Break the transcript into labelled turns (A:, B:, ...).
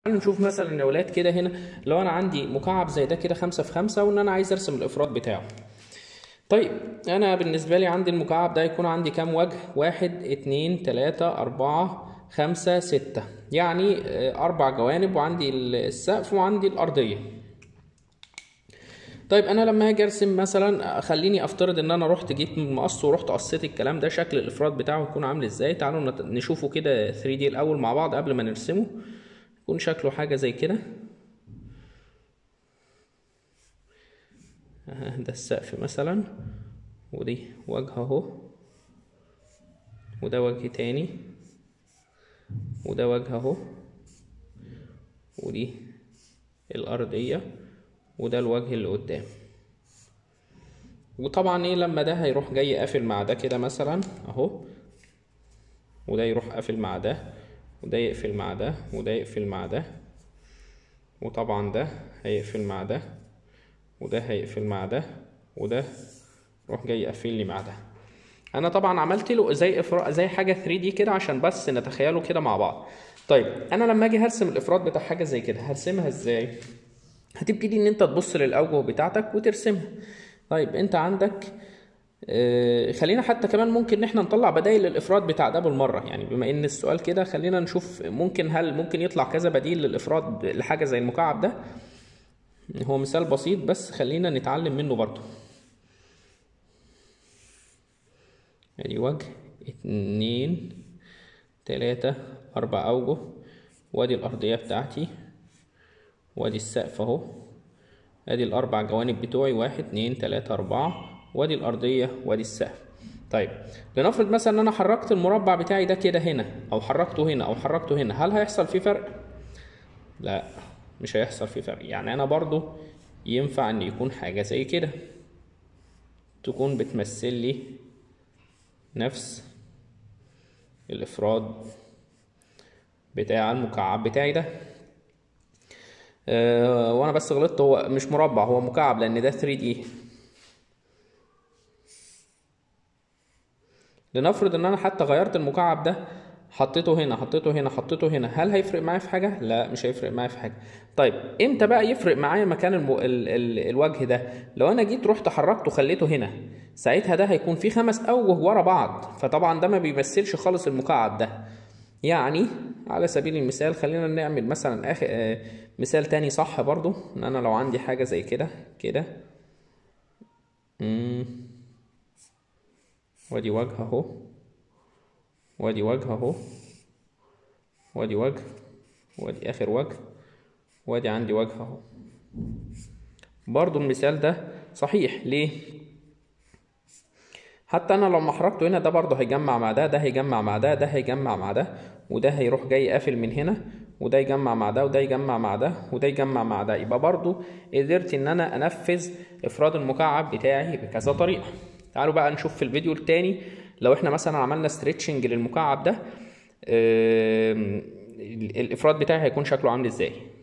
A: نشوف مثلا يا ولاد كده هنا لو انا عندي مكعب زي ده كده خمسة في خمسة وان انا عايز ارسم الافراد بتاعه طيب انا بالنسبة لي عندي المكعب ده يكون عندي كام وجه واحد اتنين تلاتة اربعة خمسة ستة يعني آه، اربع جوانب وعندي السقف وعندي الارضية طيب انا لما هاجي ارسم مثلا خليني افترض ان انا رحت جيت من المقص ورحت قصيت الكلام ده شكل الافراد بتاعه يكون عامل ازاي تعالوا نت- نشوفه كده 3 دي الاول مع بعض قبل ما نرسمه يكون شكله حاجة زي كده أها، ده السقف مثلا ودي وجه اهو وده وجه تاني وده وجه اهو ودي الأرضية وده الوجه اللي قدام وطبعا ايه لما ده هيروح جاي قافل مع ده كده مثلا اهو وده يروح قافل مع ده وده يقفل مع ده وده يقفل مع ده وطبعا ده هيقفل مع ده وده هيقفل مع ده وده يروح جاي يقفل لي مع ده انا طبعا عملت له زي افراط زي حاجه 3 دي كده عشان بس نتخيله كده مع بعض طيب انا لما اجي هرسم الافراد بتاع حاجه زي كده هرسمها ازاي هتبتدي ان انت تبص للاوجه بتاعتك وترسمها طيب انت عندك آه، خلينا حتى كمان ممكن ان احنا نطلع بدائل للافراد بتاع ده بالمره يعني بما ان السؤال كده خلينا نشوف ممكن هل ممكن يطلع كذا بديل للافراد لحاجه زي المكعب ده هو مثال بسيط بس خلينا نتعلم منه برضه ادي وجه اتنين تلاتة اربع اوجه وادي الارضية بتاعتي وادي السقف اهو ادي الاربع جوانب بتوعي واحد اتنين تلاتة اربعة وادي الارضية وادي السقف طيب لنفرض مثلا ان انا حركت المربع بتاعي ده كده هنا او حركته هنا او حركته هنا هل هيحصل فيه فرق لا مش هيحصل فيه فرق يعني انا برضو ينفع ان يكون حاجة زي كده تكون بتمثل لي نفس الافراد بتاع المكعب بتاعي ده أه وانا بس غلطت هو مش مربع هو مكعب لان ده 3 دي لنفرض ان انا حتى غيرت المكعب ده حطيته هنا حطيته هنا حطيته هنا هل هيفرق معايا في حاجه لا مش هيفرق معايا في حاجه طيب امتى بقى يفرق معايا مكان الم... ال... ال... الوجه ده لو انا جيت رحت حركته خليته هنا ساعتها ده هيكون فيه خمس اوجه ورا بعض فطبعا ده ما بيمثلش خالص المكعب ده يعني على سبيل المثال خلينا نعمل مثلا آخر آه، مثال تاني صح برضو ان انا لو عندي حاجه زي كده كده مم. وادي وجه اهو وادي وجه اهو وادي وجه وادي اخر وجه وادي عندي وجه اهو برضو المثال ده صحيح ليه حتى انا لو ما حركته هنا ده برضه هيجمع مع ده ده هيجمع مع ده ده هيجمع مع ده وده هيروح جاي قافل من هنا وده يجمع مع ده وده يجمع مع ده وده يجمع مع ده يبقى برضه قدرت ان انا انفذ افراد المكعب بتاعي بكذا طريقه تعالوا بقى نشوف في الفيديو التاني لو احنا مثلا عملنا ستريتشنج للمكعب ده آم، الافراد بتاعي هيكون شكله عامل ازاي